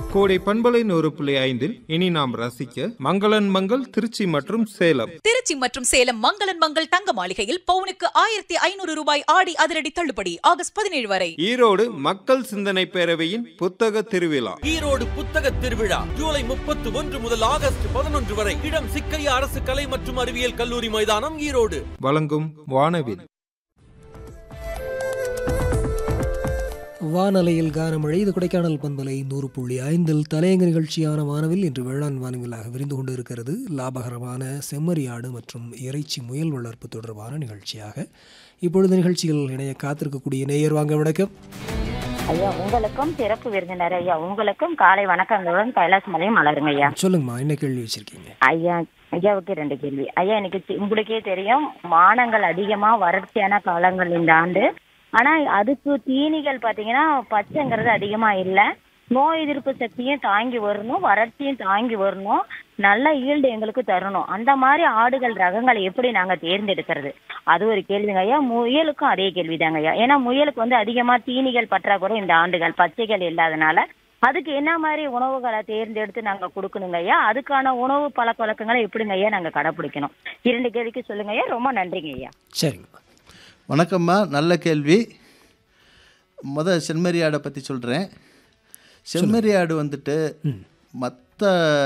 கோடை பண்பலை நூறு புள்ளி ஐந்தில் இனி நாம் ரசிக்க மங்களன் மங்கள் திருச்சி மற்றும் சேலம் திருச்சி மற்றும் சேலம் மங்களன் மங்கள் தங்க மாளிகையில் பவுனுக்கு ஆயிரத்தி ஐநூறு ரூபாய் ஆடி அதிரடி தள்ளுபடி ஆகஸ்ட் பதினேழு வரை ஈரோடு மக்கள் சிந்தனை பேரவையின் புத்தக திருவிழா ஈரோடு புத்தக திருவிழா ஜூலை முப்பத்தி ஒன்று முதல் ஆகஸ்ட் பதினொன்று வரை இடம் சிக்கையா அரசு கலை மற்றும் அறிவியல் கல்லூரி மைதானம் ஈரோடு வழங்கும் வானவில் வானலையில் கானமழை இது கொடைக்கானல் பண்பலை நூறு புள்ளி ஐந்தில் தலையங்க நிகழ்ச்சியான வானவில் இன்று வேளாண் வானவிலாக விரிந்து கொண்டு இருக்கிறது லாபகரமான செம்மறியாடு மற்றும் இறைச்சி முயல் வளர்ப்பு தொடர்பான நிகழ்ச்சியாக இப்பொழுது நிகழ்ச்சியில் இணைய காத்திருக்கக்கூடிய நேயர் வாங்க வணக்கம் ஐயா உங்களுக்கும் சிறப்பு விருந்தினர் ஐயா உங்களுக்கும் காலை வணக்கங்களுடன் கைலாஸ் மலையும் மலருங்க ஐயா சொல்லுங்கம்மா என்ன கேள்வி வச்சிருக்கீங்க ஐயா ஐயாவுக்கு ரெண்டு கேள்வி ஐயா எனக்கு தி- உங்களுக்கே தெரியும் மானங்கள் அதிகமா வறட்சியான காலங்கள் இந்த ஆண்டு ஆனா அதுக்கு தீனிகள் பாத்தீங்கன்னா பச்சைங்கிறது அதிகமா இல்ல நோய் எதிர்ப்பு சக்தியும் தாங்கி வரணும் வறட்சியும் தாங்கி வரணும் நல்ல ஈல்டு எங்களுக்கு தரணும் அந்த மாதிரி ஆடுகள் ரகங்களை எப்படி நாங்க தேர்ந்தெடுக்கிறது அது ஒரு கேள்விங்க ஐயா முயலுக்கும் அதே கேள்விதாங்க ஐயா ஏன்னா முயலுக்கு வந்து அதிகமா தீனிகள் பற்றாக்குறை இந்த ஆண்டுகள் பச்சைகள் இல்லாதனால அதுக்கு என்ன மாதிரி உணவுகளை தேர்ந்தெடுத்து நாங்க கொடுக்கணுங்க ஐயா அதுக்கான உணவு பழக்க வழக்கங்களை எப்படிங்க ஐயா நாங்க கடைப்பிடிக்கணும் இரண்டு கேள்விக்கு சொல்லுங்க ஐயா ரொம்ப நன்றிங்க ஐயா சரிங்கம்மா வணக்கம்மா நல்ல கேள்வி முத செம்மறியாடை பற்றி சொல்கிறேன் செம்மறியாடு வந்துட்டு மற்ற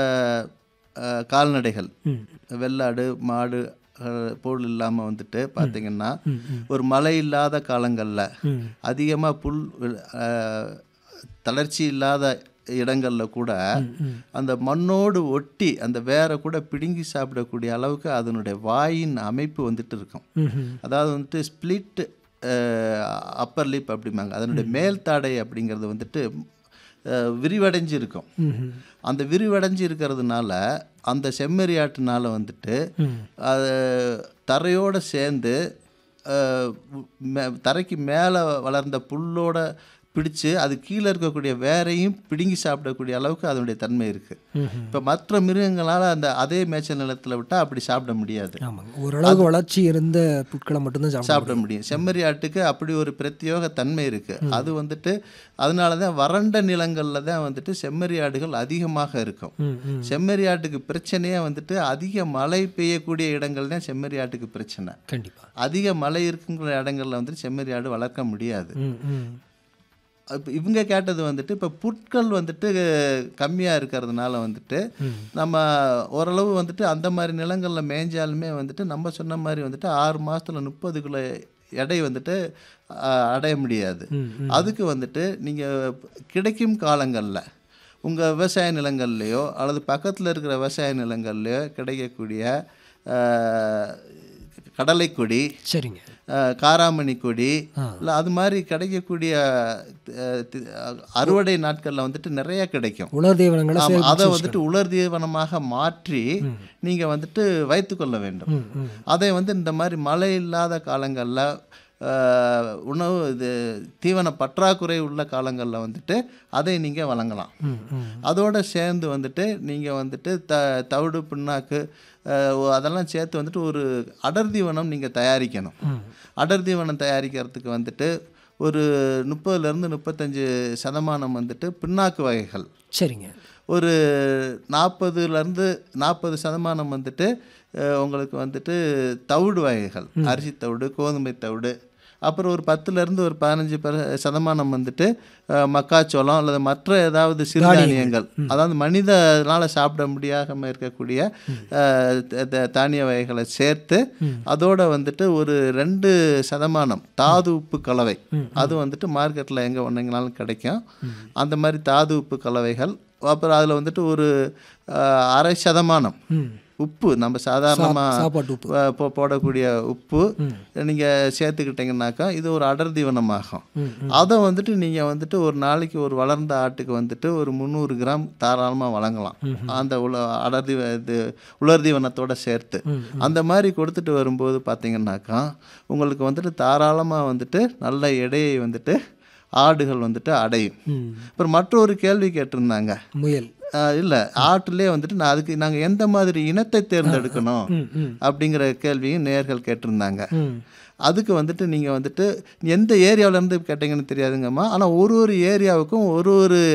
கால்நடைகள் வெள்ளாடு மாடு அஹ், போல் இல்லாமல் வந்துட்டு பார்த்தீங்கன்னா ஒரு மழை இல்லாத காலங்களில் அதிகமாக புல் அஹ், தளர்ச்சி இல்லாத இடங்களில் கூட அந்த மண்ணோடு ஒட்டி அந்த வேரை கூட பிடுங்கி சாப்பிடக்கூடிய அளவுக்கு அதனுடைய வாயின் அமைப்பு வந்துட்டு இருக்கும் அதாவது வந்துட்டு ஸ்பிளிட் அப்பர் லிப் அப்படிம்பாங்க அதனுடைய மேல் தாடை அப்படிங்கிறது வந்துட்டு அஹ், விரிவடைஞ்சு இருக்கும் அந்த விரிவடைஞ்சு இருக்கிறதுனால அந்த செம்மறியாட்டுனால வந்துட்டு அது தரையோடு சேர்ந்து அஹ், மே- தரைக்கு மேலே வளர்ந்த புல்லோட பிடிச்சு அது கீழே இருக்கக்கூடிய வேரையும் பிடுங்கி சாப்பிடக்கூடிய அளவுக்கு அதனுடைய தன்மை இருக்குது இப்போ மற்ற மிருகங்களால் அந்த அதே மேய்ச்சல் நிலத்தில் விட்டால் அப்படி சாப்பிட முடியாது ஆமாங்க ஓரளவுக்கு வளர்ச்சி இருந்த புட்களை மட்டும்தான் சாப்பிட சாப்பிட முடியும் செம்மறி ஆட்டுக்கு அப்படி ஒரு பிரத்யோக தன்மை இருக்குது அது வந்துட்டு அதனால தான் வறண்ட நிலங்களில் தான் வந்துட்டு செம்மறி ஆடுகள் அதிகமாக இருக்கும் செம்மறி ஆட்டுக்கு பிரச்சனையே வந்துட்டு அதிக மழை பெய்யக்கூடிய இடங்கள் தான் செம்மறி ஆட்டுக்கு பிரச்சனை கண்டிப்பாக அதிக மழை இருக்குங்கிற இடங்கள்ல வந்துட்டு செம்மறி ஆடு வளர்க்க முடியாது ம் ம் இப்போ இவங்க கேட்டது வந்துட்டு இப்போ புட்கள் வந்துட்டு கம்மியாக இருக்கிறதுனால வந்துட்டு நம்ம ஓரளவு வந்துட்டு அந்த மாதிரி நிலங்களில் மேய்ஞ்சாலுமே வந்துட்டு நம்ம சொன்ன மாதிரி வந்துட்டு ஆறு மாதத்துல முப்பது கிலோ எடை வந்துட்டு அஹ், அடைய முடியாது அதுக்கு வந்துட்டு நீங்கள் கிடைக்கும் காலங்களில் உங்கள் விவசாய நிலங்கள்லையோ அல்லது பக்கத்தில் இருக்கிற விவசாய நிலங்கள்லையோ கிடைக்கக்கூடிய அஹ், கடலைக்கொடி சரிங்க அஹ், காராமணி கொடி இல்லை அது மாதிரி கிடைக்கக்கூடிய அஹ், தி- அறுவடை நாட்களில் வந்துட்டு நிறைய கிடைக்கும் உலர் தீவனங்களை ஆமா, சேமிச்சு அதை வந்துட்டு உலர் தீவனமாக மாற்றி நீங்கள் வந்துட்டு வைத்துக்கொள்ள வேண்டும் அதை வந்து இந்த மாதிரி மழை இல்லாத காலங்களில் உணவு இது தீவன பற்றாக்குறை உள்ள காலங்களில் வந்துட்டு அதை நீங்கள் வழங்கலாம் அதோட சேர்ந்து வந்துட்டு நீங்கள் வந்துட்டு த தவிடு பிண்ணாக்கு அஹ், ஒ- அதெல்லாம் சேர்த்து வந்துட்டு ஒரு அடர் தீவனம் நீங்கள் தயாரிக்கணும் அடர் தீவனம் தயாரிக்கிறதுக்கு வந்துட்டு ஒரு முப்பதுலேருந்து முப்பத்தஞ்சு சதமானம் வந்துட்டு பிண்ணாக்கு வகைகள் சரிங்க ஒரு நாற்பதுலேருந்து நாற்பது சதமானம் வந்துட்டு அஹ், உங்களுக்கு வந்துட்டு தவிடு வகைகள் அரிசி தவிடு கோதுமை தவிடு அப்புறம் ஒரு பத்துலேருந்து ஒரு பதினஞ்சு பெர சதமானம் வந்துட்டு அஹ், மக்காச்சோளம் அல்லது மற்ற ஏதாவது சிறுதானியங்கள் அதாவது மனிதனால் சாப்பிட முடியாமல் இருக்கக்கூடிய அஹ், த- த- தானிய வகைகளை சேர்த்து அதோட வந்துட்டு ஒரு ரெண்டு சதமானம் தாது உப்பு கலவை அது வந்துட்டு மார்க்கெட்டில் எங்கே ஒன்றுங்கனாலும் கிடைக்கும் அந்த மாதிரி தாது உப்பு கலவைகள் அப்புறம் அதில் வந்துட்டு ஒரு அஹ், அரை சதமானம் உப்பு நம்ம சாதாரணமாக சாப்பாட்டு உப்பு போடக்கூடிய உப்பு நீங்கள் சேர்த்துக்கிட்டிங்கனாக்கா இது ஒரு அடர் தீவனமாகும் அதை வந்துட்டு நீங்கள் வந்துட்டு ஒரு நாளைக்கு ஒரு வளர்ந்த ஆட்டுக்கு வந்துட்டு ஒரு முந்நூறு கிராம் தாராளமாக வழங்கலாம் அந்த உல அடர் தீவ இது உலர் தீவனத்தோட சேர்த்து அந்த மாதிரி கொடுத்துட்டு வரும்போது பார்த்தீங்கன்னாக்கா உங்களுக்கு வந்துட்டு தாராளமாக வந்துட்டு நல்ல எடையை வந்துட்டு ஆடுகள் வந்துட்டு அடையும் அப்புறம் மற்றொரு கேள்வி கேட்டிருந்தாங்க முயல் இல்லை ஆட்டுலேயே வந்துட்டு நான் அதுக்கு நாங்கள் எந்த மாதிரி இனத்தை தேர்ந்தெடுக்கணும் அப்படிங்கிற கேள்வியும் நேர்கள் கேட்டிருந்தாங்க அதுக்கு வந்துட்டு நீங்கள் வந்துட்டு எந்த ஏரியாவுலேருந்து கேட்டிங்கன்னு தெரியாதுங்கம்மா ஆனால் ஒரு ஒரு ஏரியாவுக்கும் ஒரு ஒரு